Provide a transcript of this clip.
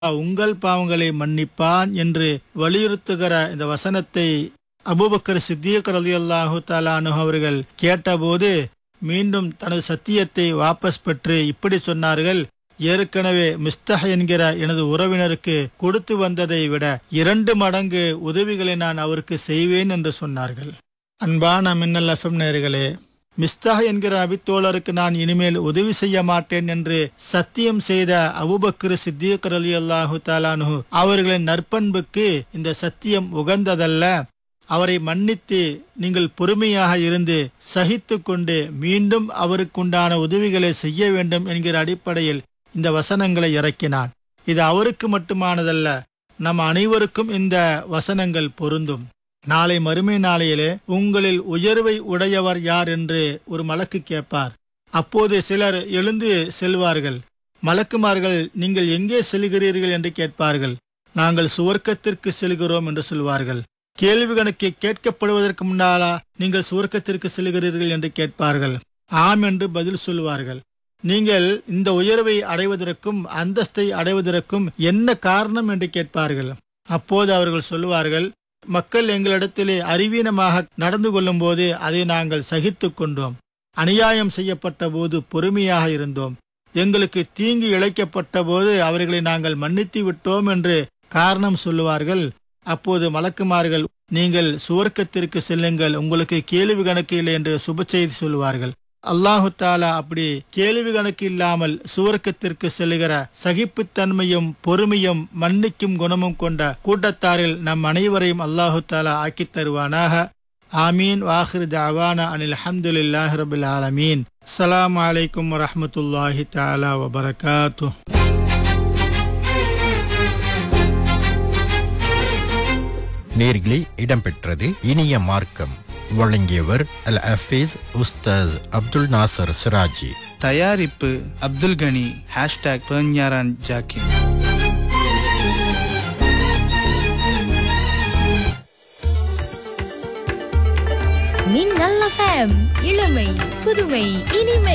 உங்கள் பாவங்களை மன்னிப்பான் என்று வலியுறுத்துகிற இந்த வசனத்தை அபூபக்கர் சித்தியக் ரலியல்லாஹு தாலானு அவர்கள் கேட்டபோது மீண்டும் தனது சத்தியத்தை வாபஸ் பெற்று இப்படி சொன்னார்கள் ஏற்கனவே மிஸ்தஹ் என்கிற எனது உறவினருக்கு கொடுத்து வந்ததை விட இரண்டு மடங்கு உதவிகளை நான் அவருக்கு செய்வேன் என்று சொன்னார்கள் அன்பான மின்னல் எஃப்எம் நேர்களே மிஸ்தாஹ் என்கிற அபித்தோழருக்கு நான் இனிமேல் உதவி செய்ய மாட்டேன் என்று சத்தியம் செய்த அபுபக்ரு சித்தியக் அலி அல்லாஹு தாலானு அவர்களின் நற்பண்புக்கு இந்த சத்தியம் உகந்ததல்ல அவரை மன்னித்து நீங்கள் பொறுமையாக இருந்து சகித்து கொண்டு மீண்டும் அவருக்குண்டான உதவிகளை செய்ய வேண்டும் என்கிற அடிப்படையில் இந்த வசனங்களை இறக்கினான் இது அவருக்கு மட்டுமானதல்ல நம் அனைவருக்கும் இந்த வசனங்கள் பொருந்தும் நாளை மறுமை நாளையிலே உங்களில் உயர்வை உடையவர் யார் என்று ஒரு மலக்கு கேட்பார் அப்போது சிலர் எழுந்து செல்வார்கள் மலக்குமார்கள் நீங்கள் எங்கே செல்கிறீர்கள் என்று கேட்பார்கள் நாங்கள் சுவர்க்கத்திற்கு செல்கிறோம் என்று சொல்வார்கள் கேள்வி கணக்கு கேட்கப்படுவதற்கு முன்னாலா நீங்கள் சுவர்க்கத்திற்கு செல்கிறீர்கள் என்று கேட்பார்கள் ஆம் என்று பதில் சொல்வார்கள் நீங்கள் இந்த உயர்வை அடைவதற்கும் அந்தஸ்தை அடைவதற்கும் என்ன காரணம் என்று கேட்பார்கள் அப்போது அவர்கள் சொல்லுவார்கள் மக்கள் எங்களிடத்திலே அறிவீனமாக நடந்து கொள்ளும் போது அதை நாங்கள் சகித்து கொண்டோம் அநியாயம் செய்யப்பட்ட போது பொறுமையாக இருந்தோம் எங்களுக்கு தீங்கு இழைக்கப்பட்ட போது அவர்களை நாங்கள் மன்னித்து விட்டோம் என்று காரணம் சொல்லுவார்கள் அப்போது மலக்குமார்கள் நீங்கள் சுவர்க்கத்திற்கு செல்லுங்கள் உங்களுக்கு கேள்வி கணக்கு இல்லை என்று சுப செய்தி சொல்லுவார்கள் அல்லாஹு தாலா அப்படி கேள்வி கணக்கு இல்லாமல் சுவர்க்கத்திற்கு செல்லுகிற சகிப்புத்தன்மையும் பொறுமையும் மன்னிக்கும் குணமும் கொண்ட கூட்டத்தாரில் நம் அனைவரையும் அல்லாஹு தாலா ஆக்கித் தருவானாக ஆமீன் வாஹிர் ஜாவானா அனில் அஹமதுல்லாஹி ரபில் ஆலமீன் அஸ்ஸலாமு அலைக்கும் வரஹ்மத்துல்லாஹி தஆலா வபரகாத்து நேர்களே இடம்பெற்றது இனிய மார்க்கம் வழங்கியவர் அல் அஃபீஸ் உஸ்தாஸ் அப்துல் நாசர் சிராஜி தயாரிப்பு அப்துல் கனி ஹேஷ்டாக் பெர்ஞாரான் ஜாக்கின் மின்னல் எஃப்எம் இளமை புதுமை இனிமை